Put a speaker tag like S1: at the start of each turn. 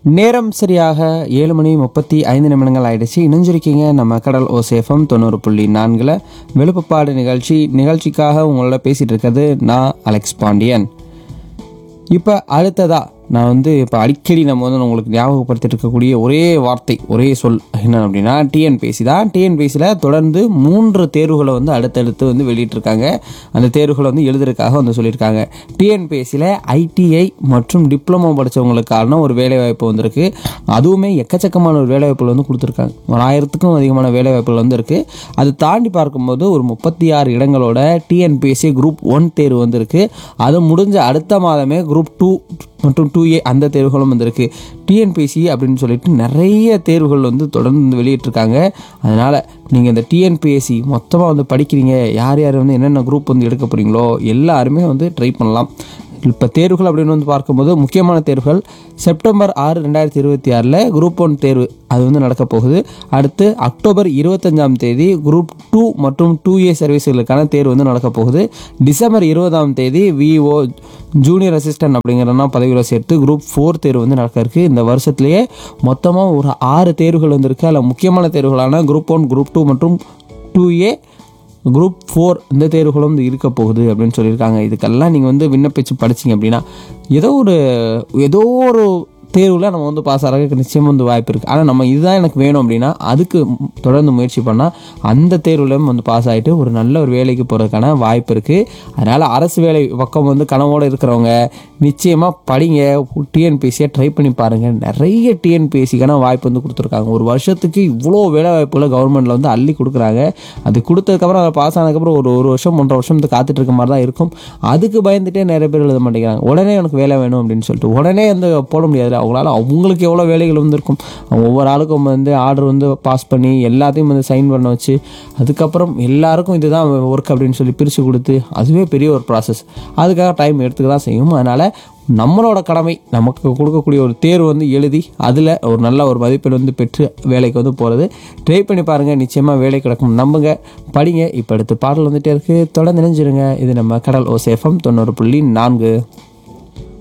S1: நேரம் சரியாக ஏழு மணி முப்பத்தி ஐந்து நிமிடங்கள் ஆயிடுச்சு இணைஞ்சிருக்கீங்க நம்ம கடல் ஓசேஃபம் தொண்ணூறு புள்ளி நான்கில் வெளுப்புப்பாடு நிகழ்ச்சி நிகழ்ச்சிக்காக உங்களோட பேசிகிட்டு இருக்கிறது நான் அலெக்ஸ் பாண்டியன் இப்போ அடுத்ததா நான் வந்து இப்போ அடிக்கடி நம்ம வந்து உங்களுக்கு ஞாபகப்படுத்திட்டு இருக்கக்கூடிய ஒரே வார்த்தை ஒரே சொல் என்ன அப்படின்னா டிஎன்பிஎஸ்சி தான் டிஎன்பிஎஸ்சியில் தொடர்ந்து மூன்று தேர்வுகளை வந்து அடுத்தடுத்து வந்து வெளியிட்டிருக்காங்க அந்த தேர்வுகளை வந்து எழுதுறதுக்காக வந்து சொல்லியிருக்காங்க டிஎன்பிஎஸ்சியில் ஐடிஐ மற்றும் டிப்ளமோ படித்தவங்களுக்கான ஒரு வேலைவாய்ப்பு வந்திருக்கு அதுவுமே எக்கச்சக்கமான ஒரு வேலைவாய்ப்புகள் வந்து கொடுத்துருக்காங்க ஒரு ஆயிரத்துக்கும் அதிகமான வேலைவாய்ப்புகள் வந்து இருக்குது அது தாண்டி பார்க்கும்போது ஒரு முப்பத்தி ஆறு இடங்களோட டிஎன்பிஎஸ்சி குரூப் ஒன் தேர்வு வந்திருக்கு அது முடிஞ்ச அடுத்த மாதமே குரூப் டூ மற்றும் டூ ஏ அந்த தேர்வுகளும் வந்திருக்கு டிஎன்பிஎஸ்சி அப்படின்னு சொல்லிட்டு நிறைய தேர்வுகள் வந்து தொடர்ந்து வந்து வெளியிட்டிருக்காங்க அதனால் நீங்கள் இந்த டிஎன்பிஎஸ்சி மொத்தமாக வந்து படிக்கிறீங்க யார் யார் வந்து என்னென்ன குரூப் வந்து எடுக்க போகிறீங்களோ எல்லாருமே வந்து ட்ரை பண்ணலாம் இப்போ தேர்வுகள் அப்படின்னு வந்து பார்க்கும்போது முக்கியமான தேர்வுகள் செப்டம்பர் ஆறு ரெண்டாயிரத்தி இருபத்தி ஆறில் குரூப் ஒன் தேர்வு அது வந்து நடக்க போகுது அடுத்து அக்டோபர் இருபத்தஞ்சாம் தேதி குரூப் டூ மற்றும் டூ ஏ சர்வீஸ்களுக்கான தேர்வு வந்து நடக்க போகுது டிசம்பர் இருபதாம் தேதி விஓ ஜூனியர் அசிஸ்டன்ட் அப்படிங்கிறனா பதவிகளை சேர்த்து குரூப் ஃபோர் தேர்வு வந்து நடக்க இருக்கு இந்த வருஷத்துலேயே மொத்தமாக ஒரு ஆறு தேர்வுகள் வந்திருக்கு அதில் முக்கியமான தேர்வுகளான குரூப் ஒன் குரூப் டூ மற்றும் டூ ஏ குரூப் ஃபோர் இந்த தேர்வுகளும் வந்து இருக்க போகுது அப்படின்னு சொல்லியிருக்காங்க இதுக்கெல்லாம் நீங்கள் வந்து விண்ணப்பிச்சு படிச்சீங்க அப்படின்னா ஏதோ ஒரு ஏதோ ஒரு தேர்வில் நம்ம வந்து பாஸ் ஆகிறதுக்கு நிச்சயம் வந்து வாய்ப்பு இருக்குது ஆனால் நம்ம இதுதான் எனக்கு வேணும் அப்படின்னா அதுக்கு தொடர்ந்து முயற்சி பண்ணால் அந்த தேர்வுலையும் வந்து பாஸ் ஆகிட்டு ஒரு நல்ல ஒரு வேலைக்கு போகிறதுக்கான வாய்ப்பு இருக்குது அதனால் அரசு வேலை பக்கம் வந்து கனவோடு இருக்கிறவங்க நிச்சயமாக படிங்க டிஎன்பிஎஸ்சியை ட்ரை பண்ணி பாருங்கள் நிறைய டிஎன்பிஎஸ்சிக்கான வாய்ப்பு வந்து கொடுத்துருக்காங்க ஒரு வருஷத்துக்கு இவ்வளோ வேலை வாய்ப்புகளை கவர்மெண்ட்டில் வந்து அள்ளி கொடுக்குறாங்க அது கொடுத்ததுக்கப்புறம் அதை பாஸ் ஆனதுக்கப்புறம் ஒரு ஒரு வருஷம் ஒன்றரை வருஷம் வந்து காத்துட்டு இருக்க மாதிரி தான் இருக்கும் அதுக்கு பயந்துட்டே நிறைய பேர் எழுத மாட்டேங்கிறாங்க உடனே எனக்கு வேலை வேணும் அப்படின்னு சொல்லிட்டு உடனே வந்து போட முடியாது அவங்களால அவங்களுக்கு எவ்வளோ வேலைகள் வந்து இருக்கும் அவங்க ஒவ்வொரு ஆளுக்கும் வந்து ஆர்டர் வந்து பாஸ் பண்ணி எல்லாத்தையும் வந்து சைன் பண்ண வச்சு அதுக்கப்புறம் எல்லாருக்கும் இதுதான் ஒர்க் அப்படின்னு சொல்லி பிரித்து கொடுத்து அதுவே பெரிய ஒரு ப்ராசஸ் அதுக்காக டைம் எடுத்துக்க தான் செய்யும் அதனால் நம்மளோட கடமை நமக்கு கொடுக்கக்கூடிய ஒரு தேர்வு வந்து எழுதி அதில் ஒரு நல்ல ஒரு மதிப்பெண் வந்து பெற்று வேலைக்கு வந்து போகிறது ட்ரை பண்ணி பாருங்கள் நிச்சயமாக வேலை கிடக்கும் நம்புங்க படிங்க இப்போ அடுத்து பாடல் வந்துட்டே இருக்குது தொடர்ந்து நினைஞ்சிருங்க இது நம்ம கடல் ஓசேஃபம் தொண்ணூறு புள்ளி நான்கு